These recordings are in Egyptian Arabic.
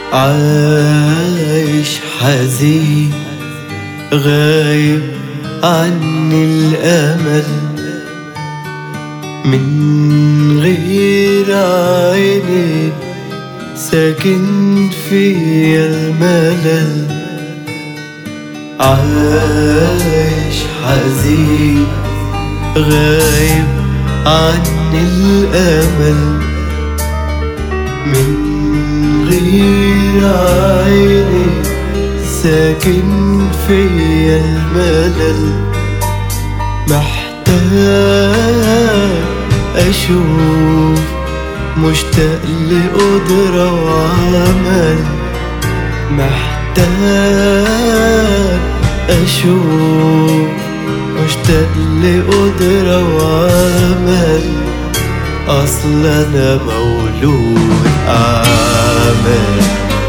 عايش حزين غايب عني الأمل من غير عيني ساكن فيا الملل عايش حزين غايب عني الأمل من غير عيني ساكن فيا الملل محتاج أشوف مشتاق لقدرة وعمل محتاج أشوف مشتاق لقدرة وعمل أصل أنا مولود أعمل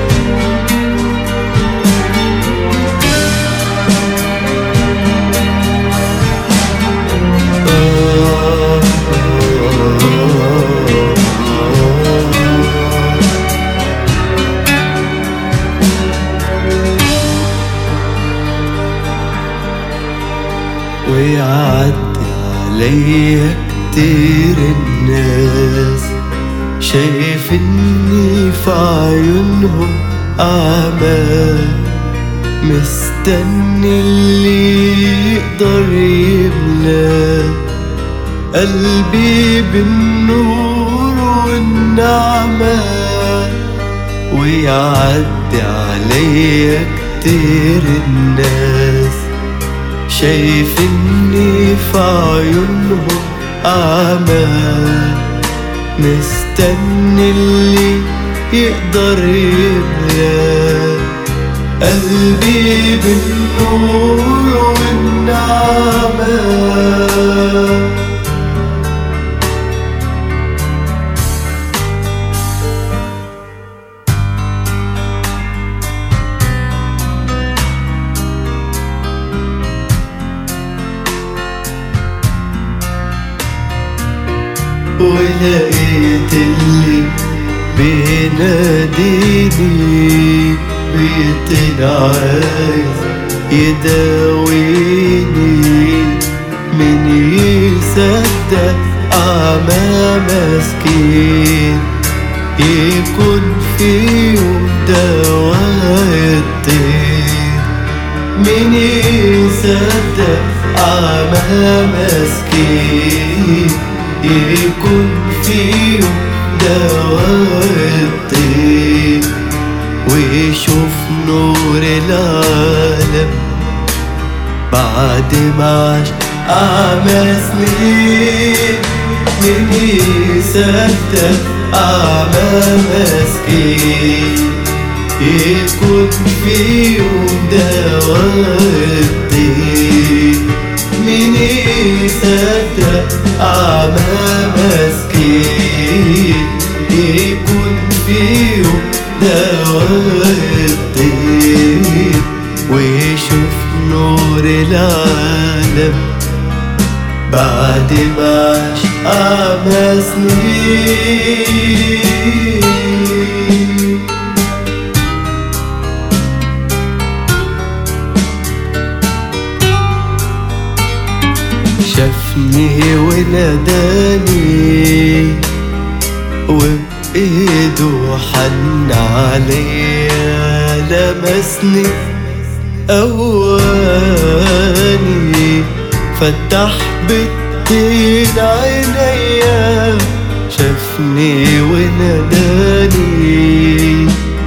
ويعدي عليا كتير الناس شايف اني في عيونهم اعمال مستني اللي يقدر يملى قلبي بالنور والنعمة ويعدي عليا كتير الناس شايف اني في عيونهم اعمى مستني اللي يقدر يملى قلبي بالنور والنعمة ولقيت اللي بيناديني بيطلع عايز يداويني من يصدق أعمى مسكين يكون في يوم دواء الطير من يصدق أعمى مسكين يكون في يوم دواء الطير ويشوف نور العالم بعد ما عاش أعمى سنين من يصدق أعمى مسكين يكون في يوم دواء الطير من يصدق أعمى مسكين يكون في يوم دواء الطير ويشوف نور العالم بعد ما عاش أعمى سنين شافني وناداني وبإيده حن عليا لمسني أواني فتح بالطين عينيا شافني وناداني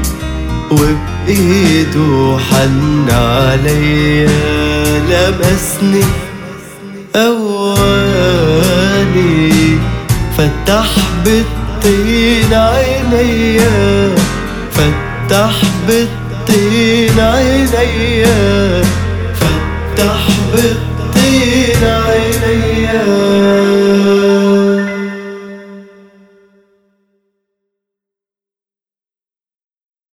وبإيده حن عليا لمسني أواني فتح بالطين عينيا فتح بالطين عينيا فتح بالطين عينيا